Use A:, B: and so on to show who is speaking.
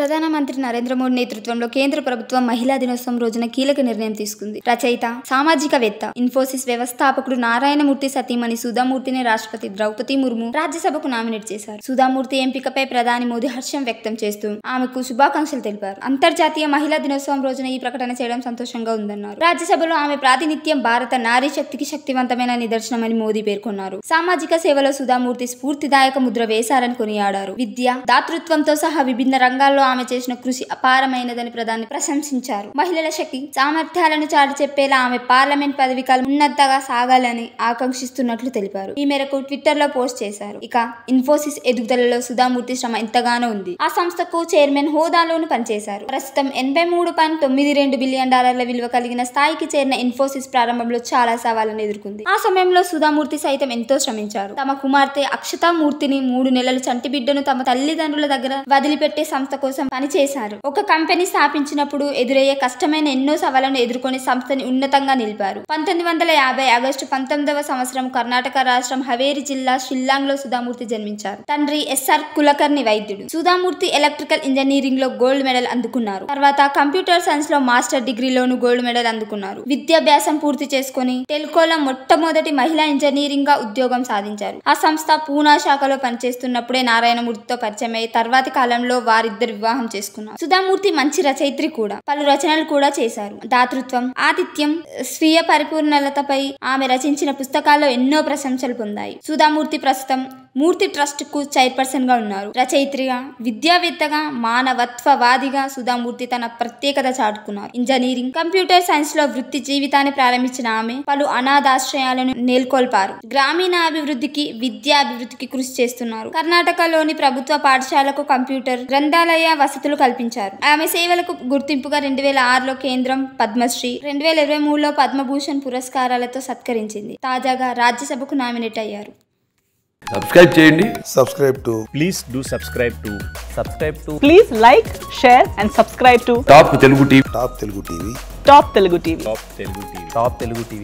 A: ప్రధానమంత్రి నరేంద్ర మోడీ నేతృత్వంలో కేంద్ర ప్రభుత్వం మహిళా దినోత్సవం రోజున కీలక నిర్ణయం తీసుకుంది రచయిత సామాజికవేత్త ఇన్ఫోసిస్ వ్యవస్థాపకుడు నారాయణమూర్తి సతీమణి సుధామూర్తిని రాష్ట్రపతి ద్రౌపది ముర్ము రాజ్యసభకు నామినేట్ చేశారు సుధామూర్తి ఎంపికపై ప్రధాని మోదీ హర్షం వ్యక్తం చేస్తూ ఆమెకు శుభాకాంక్షలు తెలిపారు అంతర్జాతీయ మహిళా దినోత్సవం రోజున ఈ ప్రకటన చేయడం సంతోషంగా ఉందన్నారు రాజ్యసభలో ఆమె ప్రాతినిధ్యం భారత నారీ శక్తికి శక్తివంతమైన నిదర్శనమని మోదీ పేర్కొన్నారు సామాజిక సేవలో సుధామూర్తి స్ఫూర్తిదాయక ముద్ర వేశారని కొనియాడారు విద్య దాతృత్వంతో సహా విభిన్న రంగాల్లో ఆమె చేసిన కృషి అపారమైనదని ప్రధాని ప్రశంసించారు మహిళల శక్తి సామర్థ్యాలను చాటి చెప్పేలా ఆమె పార్లమెంట్ పదవి కాలం ఉన్నతగా సాగాలని ఆకాంక్షిస్తున్నట్లు తెలిపారు ఈ మేరకు ట్విట్టర్ లో పోస్ట్ చేశారు ఇక ఇన్ఫోసిస్ ఎదుగుదలలో సుధామూర్తి శ్రమ ఎంతగానో ఉంది ఆ సంస్థకు చైర్మన్ హోదాలోను పనిచేశారు ప్రస్తుతం ఎనభై మూడు పాయింట్ తొమ్మిది రెండు బిలియన్ డాలర్ల విలువ కలిగిన స్థాయికి చేరిన ఇన్ఫోసిస్ ప్రారంభంలో చాలా సవాళ్లను ఎదుర్కొంది ఆ సమయంలో సుధామూర్తి సైతం ఎంతో శ్రమించారు తమ కుమార్తె అక్షతామూర్తిని మూడు నెలలు చంటి బిడ్డను తమ తల్లిదండ్రుల దగ్గర వదిలిపెట్టే సంస్థ కోసం పనిచేశారు ఒక కంపెనీ స్థాపించినప్పుడు ఎదురయ్యే కష్టమైన ఎన్నో సవాళ్లను ఎదుర్కొని సంస్థని ఉన్నతంగా నిలిపారు పంతొమ్మిది వందల యాభై ఆగస్టు పంతొమ్మిదవ సంవత్సరం కర్ణాటక రాష్ట్రం హవేరి జిల్లా షిల్లాంగ్ లో సుధామూర్తి జన్మించారు తండ్రి ఎస్ఆర్ కులకర్ణి వైద్యుడు సుధామూర్తి ఎలక్ట్రికల్ ఇంజనీరింగ్ లో గోల్డ్ మెడల్ అందుకున్నారు తర్వాత కంప్యూటర్ సైన్స్ లో మాస్టర్ డిగ్రీలోను గోల్డ్ మెడల్ అందుకున్నారు విద్యాభ్యాసం పూర్తి చేసుకుని టెల్కోలో మొట్టమొదటి మహిళా ఇంజనీరింగ్ గా ఉద్యోగం సాధించారు ఆ సంస్థ పూనా శాఖలో పనిచేస్తున్నప్పుడే నారాయణమూర్తితో పరిచయం అయ్యి తర్వాతి కాలంలో వారిద్దరు వివాహం చేసుకున్నారు సుధామూర్తి మంచి రచయిత్రి కూడా పలు రచనలు కూడా చేశారు దాతృత్వం ఆతిథ్యం స్వీయ పరిపూర్ణలతపై ఆమె రచించిన పుస్తకాల్లో ఎన్నో ప్రశంసలు పొందాయి సుధామూర్తి ప్రస్తుతం మూర్తి ట్రస్ట్ కు చైర్పర్సన్ గా ఉన్నారు రచయిత్రిగా విద్యావేత్తగా మానవత్వవాదిగా సుధామూర్తి తన ప్రత్యేకత చాటుకున్నారు ఇంజనీరింగ్ కంప్యూటర్ సైన్స్ లో వృత్తి జీవితాన్ని ప్రారంభించిన ఆమె పలు అనాథాశ్రయాలను నెలకొల్పారు గ్రామీణ అభివృద్ధికి విద్యా అభివృద్ధికి కృషి చేస్తున్నారు కర్ణాటకలోని ప్రభుత్వ పాఠశాలకు కంప్యూటర్ గ్రంథాలయ వసతులు కల్పించారు ఆమె సేవలకు గుర్తింపుగా రెండు వేల ఆరులో కేంద్రం పద్మశ్రీ రెండు వేల ఇరవై మూడులో పద్మభూషణ్ పురస్కారాలతో సత్కరించింది తాజాగా రాజ్యసభకు నామినేట్ అయ్యారు
B: సబ్స్క్రైబ్ చేయండి
C: subscribe to
D: please do subscribe to subscribe to
E: Please like, share, and subscribe to
B: top Telugu TV
C: Top Telugu TV.
E: Top Telugu TV.
D: top telugu tv top telugu tv